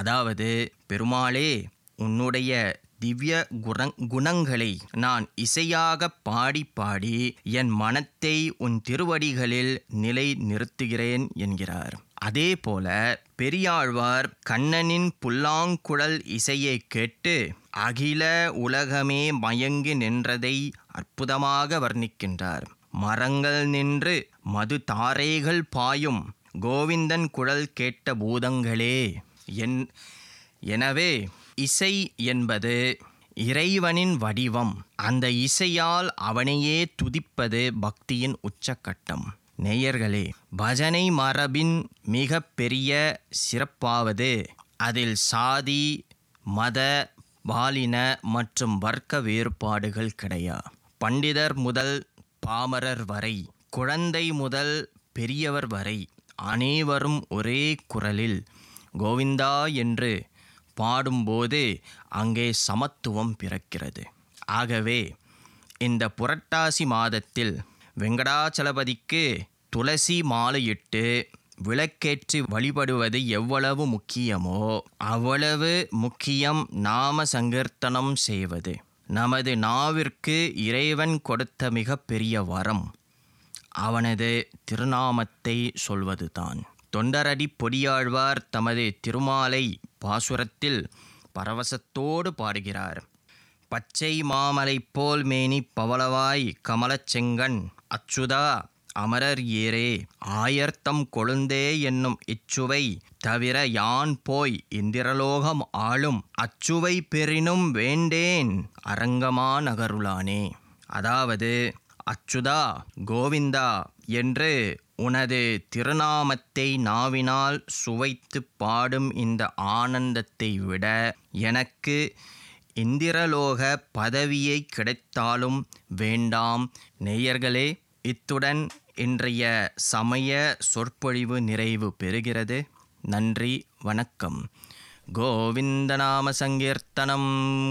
அதாவது பெருமாளே உன்னுடைய திவ்ய குண குணங்களை நான் இசையாக பாடி பாடி என் மனத்தை உன் திருவடிகளில் நிலை நிறுத்துகிறேன் என்கிறார் அதே போல பெரியாழ்வார் கண்ணனின் புல்லாங்குழல் இசையை கேட்டு அகில உலகமே மயங்கி நின்றதை அற்புதமாக வர்ணிக்கின்றார் மரங்கள் நின்று மது தாரைகள் பாயும் கோவிந்தன் குழல் கேட்ட பூதங்களே என் எனவே இசை என்பது இறைவனின் வடிவம் அந்த இசையால் அவனையே துதிப்பது பக்தியின் உச்சக்கட்டம் நேயர்களே பஜனை மரபின் மிக பெரிய சிறப்பாவது அதில் சாதி மத பாலின மற்றும் வர்க்க வேறுபாடுகள் கிடையா பண்டிதர் முதல் பாமரர் வரை குழந்தை முதல் பெரியவர் வரை அனைவரும் ஒரே குரலில் கோவிந்தா என்று பாடும்போது அங்கே சமத்துவம் பிறக்கிறது ஆகவே இந்த புரட்டாசி மாதத்தில் வெங்கடாச்சலபதிக்கு துளசி மாலையிட்டு விளக்கேற்றி வழிபடுவது எவ்வளவு முக்கியமோ அவ்வளவு முக்கியம் நாம சங்கீர்த்தனம் செய்வது நமது நாவிற்கு இறைவன் கொடுத்த மிகப்பெரிய வரம் அவனது திருநாமத்தை சொல்வதுதான் தொண்டரடி பொடியாழ்வார் தமது திருமாலை பாசுரத்தில் பரவசத்தோடு பாடுகிறார் பச்சை மாமலை போல் மேனி பவளவாய் கமலச் செங்கண் அச்சுதா அமரர் ஏரே ஆயர்த்தம் கொழுந்தே என்னும் இச்சுவை தவிர யான் போய் இந்திரலோகம் ஆளும் அச்சுவை பெறினும் வேண்டேன் அரங்கமா நகருளானே அதாவது அச்சுதா கோவிந்தா என்று உனது திருநாமத்தை நாவினால் சுவைத்து பாடும் இந்த ஆனந்தத்தை விட எனக்கு இந்திரலோக பதவியை கிடைத்தாலும் வேண்டாம் நேயர்களே இத்துடன் இன்றைய சமய சொற்பொழிவு நிறைவு பெறுகிறது நன்றி வணக்கம் கோவிந்தநாம சங்கீர்த்தனம்